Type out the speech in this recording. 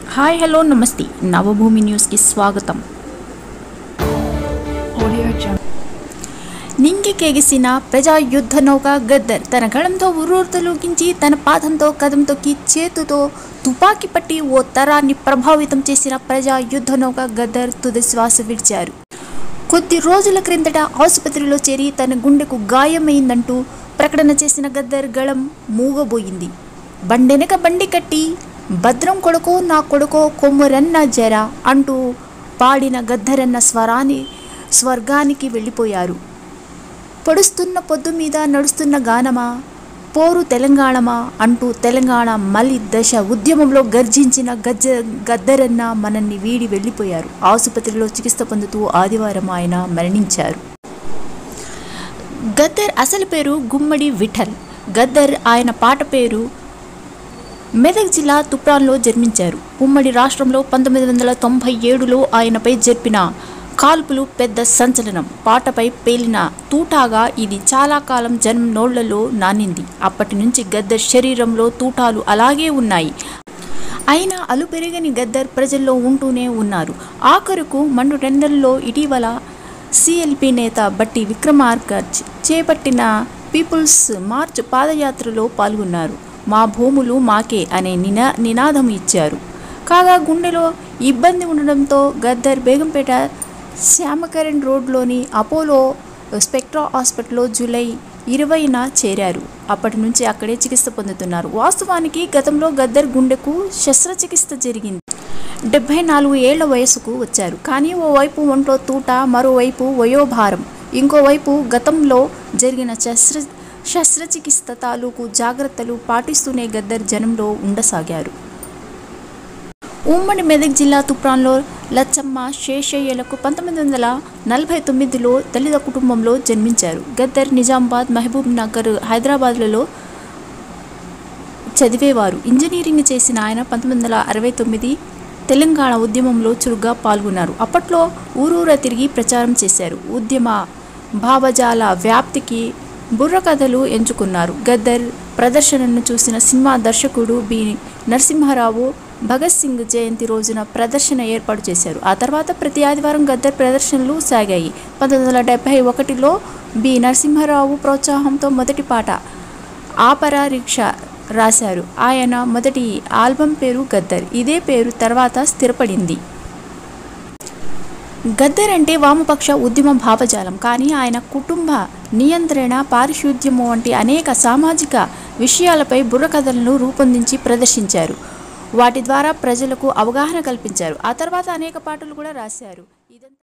Hi hello నమస్తే నవభూమి న్యూస్కి స్వాగతం Audio Jungle. నింగికెగిసిన ప్రజా యుద్ధ నౌక గద్దర్ తన గళంతో ఉర్రూతలూగించి తన పాదంతో కదం తొక్కి చేతుతో తుపాకీ పట్టి ఓ తరాన్ని ప్రభావితం చేసిన ప్రజా యుద్ధ నౌక గద్దర్ తుది శ్వాస విడిచారు కొద్ది రోజుల క్రిందట ఆసుపత్రిలో చేరి తన గుండెకు గాయమైందంటూ ప్రకటన చేసిన గద్దర్ గళం మూగబోయింది బండెనక బండి కట్టి భద్రం కొడుకో నా కొడుకో కొమ్మురన్న జర అంటూ పాడిన గద్దరన్న స్వరాన్ని స్వర్గానికి వెళ్ళిపోయారు పొడుస్తున్న పొద్దు మీద నడుస్తున్న గానమా పోరు తెలంగాణమా అంటూ తెలంగాణ మలి దశ ఉద్యమంలో గర్జించిన గజ్జ గద్దరన్న మనల్ని వీడి వెళ్ళిపోయారు ఆసుపత్రిలో చికిత్స పొందుతూ ఆదివారం ఆయన మరణించారు గద్దర్ అసలు పేరు గుమ్మడి విఠల్ గద్దర్ ఆయన పాట పేరు మెదక్ జిల్లా తుప్రాన్లో జన్మించారు ఉమ్మడి రాష్ట్రంలో పంతొమ్మిది వందల తొంభై ఏడులో ఆయనపై జరిపిన కాల్పులు పెద్ద సంచలనం పాటపై పేలిన తూటాగా ఇది చాలా కాలం జనం నోళ్లలో నానింది అప్పటి నుంచి గద్దర్ శరీరంలో తూటాలు అలాగే ఉన్నాయి అయినా అలుపెరగని గద్దర్ ప్రజల్లో ఉంటూనే ఉన్నారు ఆఖరుకు మండు టెండర్లో ఇటీవల సిఎల్పి నేత బట్టి విక్రమార్క చే- చేపట్టిన పీపుల్స్ మార్చ్ పాదయాత్రలో పాల్గొన్నారు మా భూములు మాకే అనే నినా నినాదం ఇచ్చారు కాగా గుండెలో ఇబ్బంది ఉండడంతో గద్దర్ బేగంపేట శ్యామకరణ్ రోడ్లోని అపోలో స్పెక్ట్రా హాస్పిటల్లో జూలై ఇరవైన చేరారు అప్పటి నుంచి అక్కడే చికిత్స పొందుతున్నారు వాస్తవానికి గతంలో గద్దర్ గుండెకు శస్త్రచికిత్స జరిగింది డెబ్బై నాలుగు ఏళ్ల వయసుకు వచ్చారు కానీ ఓవైపు ఒంట్లో తూట మరోవైపు వయోభారం ఇంకోవైపు గతంలో జరిగిన శస్త్ర శస్త్రచికిత్స తాలూకు జాగ్రత్తలు పాటిస్తూనే గద్దర్ జనంలో ఉండసాగారు ఉమ్మడి మెదక్ జిల్లా తుప్రాన్లో లచ్చమ్మ శేషయ్యలకు పంతొమ్మిది వందల నలభై తొమ్మిదిలో దళిత కుటుంబంలో జన్మించారు గద్దర్ నిజామాబాద్ మహబూబ్ నగర్ హైదరాబాద్లలో చదివేవారు ఇంజనీరింగ్ చేసిన ఆయన పంతొమ్మిది వందల అరవై తొమ్మిది తెలంగాణ ఉద్యమంలో చురుగ్గా పాల్గొన్నారు అప్పట్లో ఊరూరా తిరిగి ప్రచారం చేశారు ఉద్యమ భావజాల వ్యాప్తికి బుర్రకథలు ఎంచుకున్నారు గద్దర్ ప్రదర్శనను చూసిన సినిమా దర్శకుడు బి నరసింహారావు భగత్ సింగ్ జయంతి రోజున ప్రదర్శన ఏర్పాటు చేశారు ఆ తర్వాత ప్రతి ఆదివారం గద్దర్ ప్రదర్శనలు సాగాయి పంతొమ్మిది వందల డెబ్బై ఒకటిలో బి నరసింహారావు ప్రోత్సాహంతో మొదటి పాట ఆపరా రిక్షా రాశారు ఆయన మొదటి ఆల్బం పేరు గద్దర్ ఇదే పేరు తర్వాత స్థిరపడింది గద్దర్ అంటే వామపక్ష ఉద్యమ భావజాలం కానీ ఆయన కుటుంబ నియంత్రణ పారిశుద్ధ్యము వంటి అనేక సామాజిక విషయాలపై బుర్రకథలను రూపొందించి ప్రదర్శించారు వాటి ద్వారా ప్రజలకు అవగాహన కల్పించారు ఆ తర్వాత అనేక పాటలు కూడా రాశారు